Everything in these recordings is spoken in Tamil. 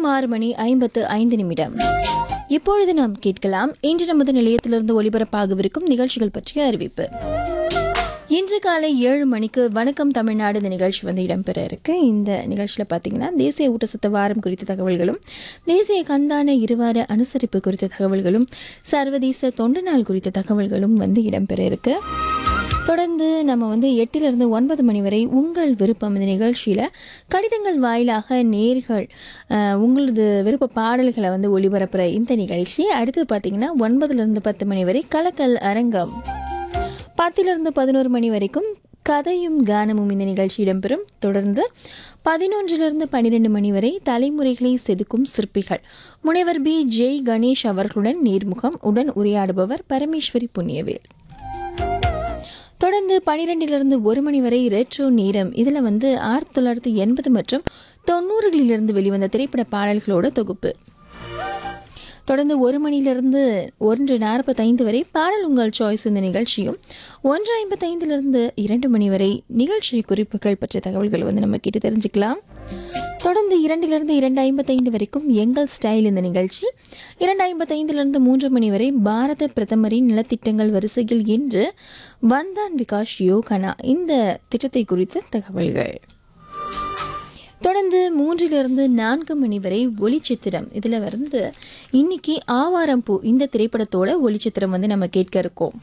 நேரம் ஆறு மணி ஐம்பத்து ஐந்து நிமிடம் இப்பொழுது நாம் கேட்கலாம் இன்று நமது நிலையத்திலிருந்து ஒளிபரப்பாகவிருக்கும் நிகழ்ச்சிகள் பற்றிய அறிவிப்பு இன்று காலை ஏழு மணிக்கு வணக்கம் தமிழ்நாடு இந்த நிகழ்ச்சி வந்து இடம்பெற இருக்கு இந்த நிகழ்ச்சியில் பார்த்தீங்கன்னா தேசிய ஊட்டச்சத்து வாரம் குறித்த தகவல்களும் தேசிய கந்தான இருவார அனுசரிப்பு குறித்த தகவல்களும் சர்வதேச தொண்டு நாள் குறித்த தகவல்களும் வந்து இடம்பெற இருக்கு தொடர்ந்து நம்ம வந்து எட்டிலிருந்து ஒன்பது மணி வரை உங்கள் விருப்பம் இந்த நிகழ்ச்சியில் கடிதங்கள் வாயிலாக நேர்கள் அஹ், உங்களது விருப்ப பாடல்களை வந்து ஒளிபரப்புகிற இந்த நிகழ்ச்சி அடுத்து பார்த்தீங்கன்னா ஒன்பதுலேருந்து பத்து மணி வரை கலக்கல் அரங்கம் பத்திலிருந்து பதினோரு மணி வரைக்கும் கதையும் கானமும் இந்த நிகழ்ச்சி இடம்பெறும் தொடர்ந்து பதினொன்றிலிருந்து பன்னிரெண்டு மணி வரை தலைமுறைகளை செதுக்கும் சிற்பிகள் முனைவர் பி ஜெய் கணேஷ் அவர்களுடன் நேர்முகம் உடன் உரையாடுபவர் பரமேஸ்வரி புண்ணியவேல் தொடர்ந்து பனிரெண்டிலிருந்து ஒரு மணி வரை ரெட்ரோ நேரம் இதில் வந்து ஆயிரத்தி தொள்ளாயிரத்தி எண்பது மற்றும் தொண்ணூறுகளிலிருந்து வெளிவந்த திரைப்பட பாடல்களோட தொகுப்பு தொடர்ந்து ஒரு மணிலிருந்து ஒன்று நாற்பத்தைந்து வரை பாடல் உங்கள் சாய்ஸ் இந்த நிகழ்ச்சியும் ஒன்று ஐம்பத்தைந்திலிருந்து இரண்டு மணி வரை நிகழ்ச்சி குறிப்புகள் பற்றிய தகவல்களை வந்து நம்ம கேட்டு தெரிஞ்சுக்கலாம் தொடர்ந்து இரண்டிலிருந்து இரண்டு ஐம்பத்தைந்து வரைக்கும் எங்கள் ஸ்டைல் இந்த நிகழ்ச்சி இரண்டு ஐம்பத்தைந்திலிருந்து மூன்று மணி வரை பாரத பிரதமரின் நலத்திட்டங்கள் வரிசையில் இன்று வந்தான் விகாஷ் யோகனா இந்த திட்டத்தை குறித்த தகவல்கள் தொடர்ந்து மூன்றிலிருந்து நான்கு மணி வரை ஒளிச்சித்திரம் இதில் வந்து இன்னைக்கு ஆவாரம் பூ இந்த திரைப்படத்தோட ஒளிச்சித்திரம் வந்து நம்ம கேட்க இருக்கோம்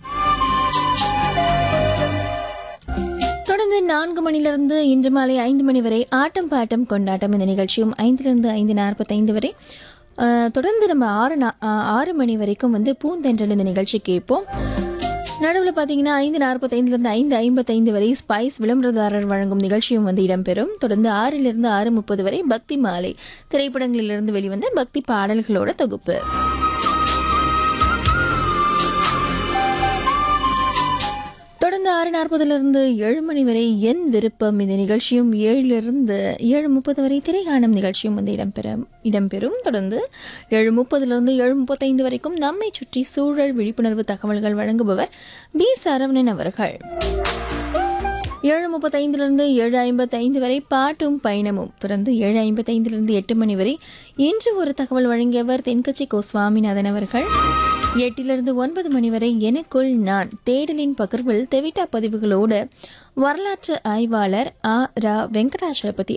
தொடர்ந்து நான்கு மணிலிருந்து இன்று மாலை ஐந்து மணி வரை ஆட்டம் பாட்டம் கொண்டாட்டம் இந்த நிகழ்ச்சியும் ஐந்திலிருந்து ஐந்து நாற்பத்தைந்து வரை அஹ், தொடர்ந்து நம்ம ஆறு நா- அஹ், ஆறு மணி வரைக்கும் வந்து பூந்தென்றல் இந்த நிகழ்ச்சி கேட்போம் நடுவில் பார்த்தீங்கன்னா ஐந்து நாற்பத்தைந்துலேருந்து ஐந்து ஐம்பத்தைந்து வரை ஸ்பைஸ் விளம்பரதாரர் வழங்கும் நிகழ்ச்சியும் வந்து இடம்பெறும் தொடர்ந்து ஆறிலிருந்து ஆறு முப்பது வரை பக்தி மாலை திரைப்படங்களிலிருந்து வெளிவந்த பக்தி பாடல்களோட தொகுப்பு தொடர்ந்து ஆறு நாற்பதுலேருந்து ஏழு மணி வரை என் விருப்பம் இந்த நிகழ்ச்சியும் ஏழிலிருந்து ஏழு முப்பது வரை திரைகாணும் நிகழ்ச்சியும் வந்து இடம்பெறும் இடம்பெறும் தொடர்ந்து ஏழு முப்பதுலேருந்து ஏழு முப்பத்தைந்து வரைக்கும் நம்மை சுற்றி சூழல் விழிப்புணர்வு தகவல்கள் வழங்குபவர் பி சரவணன் அவர்கள் ஏழு முப்பத்தைந்திலிருந்து ஏழு ஐம்பத்தைந்து வரை பாட்டும் பயணமும் தொடர்ந்து ஏழு ஐம்பத்தைந்திலிருந்து எட்டு மணி வரை இன்று ஒரு தகவல் வழங்கியவர் தென்கட்சி கோ சுவாமிநாதன் அவர்கள் எட்டிலிருந்து ஒன்பது மணி வரை எனக்குள் நான் தேடலின் பகிர்வில் தெவிட்டா பதிவுகளோடு வரலாற்று ஆய்வாளர் ஆ ரா வெங்கடாச்சலபதி